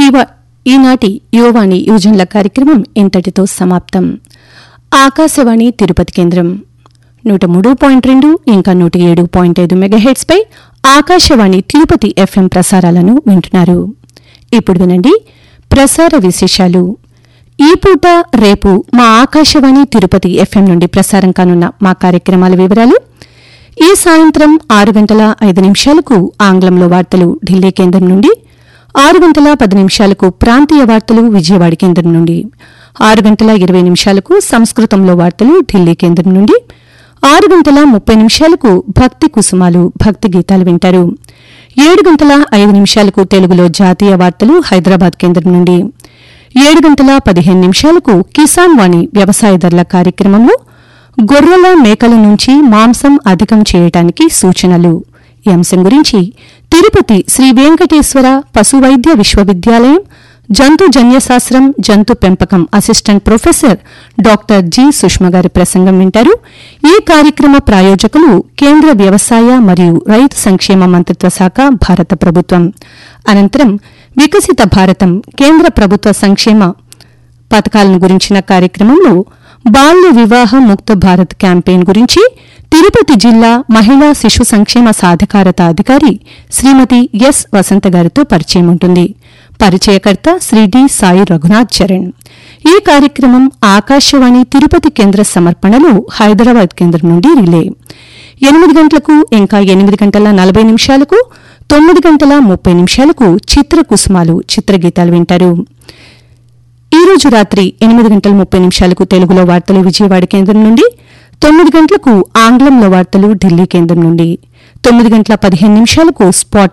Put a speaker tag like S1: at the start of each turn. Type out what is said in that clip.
S1: ఈవ- ఈనాటి యువవాణి యువజనుల కార్యక్రమం ఇంతటితో సమాప్తం ఆకాశవాణి తిరుపతి కేంద్రం నూట మూడు పాయింట్ రెండు ఇంకా నూట ఏడు పాయింట్ ఐదు మెగాహెట్స్ పై ఆకాశవాణి తిరుపతి ఎఫ్ఎం ప్రసారాలను వింటున్నారు ఇప్పుడు వినండి ప్రసార విశేషాలు ఈ పూట రేపు మా ఆకాశవాణి తిరుపతి ఎఫ్ఎం నుండి ప్రసారం కానున్న మా కార్యక్రమాల వివరాలు ఈ సాయంత్రం ఆరు గంటల ఐదు నిమిషాలకు ఆంగ్లంలో వార్తలు ఢిల్లీ కేంద్రం నుండి ఆరు గంటల పది నిమిషాలకు ప్రాంతీయ వార్తలు విజయవాడ కేంద్రం నుండి ఆరు గంటల ఇరవై నిమిషాలకు సంస్కృతంలో వార్తలు ఢిల్లీ కేంద్రం నుండి ఆరు గంటల ముప్పై నిమిషాలకు భక్తి కుసుమాలు భక్తి గీతాలు వింటారు ఏడు గంటల ఐదు నిమిషాలకు తెలుగులో జాతీయ వార్తలు హైదరాబాద్ కేంద్రం నుండి ఏడు గంటల పదిహేను నిమిషాలకు కిసాన్ వాణి వ్యవసాయదారుల కార్యక్రమంలో గొర్రెల మేకల నుంచి మాంసం అధికం చేయటానికి సూచనలు ఈ అంశం గురించి తిరుపతి శ్రీ వెంకటేశ్వర పశువైద్య విశ్వవిద్యాలయం జంతు జన్యశాస్త్రం జంతు పెంపకం assistant professor doctor G Sushma గారి ప్రసంగం వింటారు ఈ కార్యక్రమ ప్రాయోజకులు కేంద్ర వ్యవసాయ మరియు రైతు సంక్షేమ మంత్రిత్వ శాఖ భారత ప్రభుత్వం అనంతరం వికసిత భారతం కేంద్ర ప్రభుత్వ సంక్షేమ పథకాలను గురించిన కార్యక్రమంలో బాల్య వివాహ ముక్త భారత్ క్యాంపెయిన్ గురించి తిరుపతి జిల్లా మహిళా శిశు సంక్షేమ సాధికారత అధికారి శ్రీమతి ఎస్ వసంత గారితో పరిచయం ఉంటుంది పరిచయకర్త శ్రీ డి సాయి రఘునాథ్ చరణ్ ఈ కార్యక్రమం ఆకాశవాణి తిరుపతి కేంద్ర సమర్పణలో హైదరాబాద్ కేంద్రం నుండి రిలే ఎనిమిది గంటలకు ఇంకా ఎనిమిది గంటల నలభై నిమిషాలకు తొమ్మిది గంటల ముప్పై నిమిషాలకు చిత్ర కుసుమాలు చిత్రగీతాలు వింటారు ఈ రోజు రాత్రి ఎనిమిది గంటల ముప్పై నిమిషాలకు తెలుగులో వార్తలు విజయవాడ కేంద్రం నుండి తొమ్మిది గంటలకు ఆంగ్లంలో వార్తలు ఢిల్లీ కేంద్రం నుండి తొమ్మిది గంటల పదిహేను నిమిషాలకు స్పాట్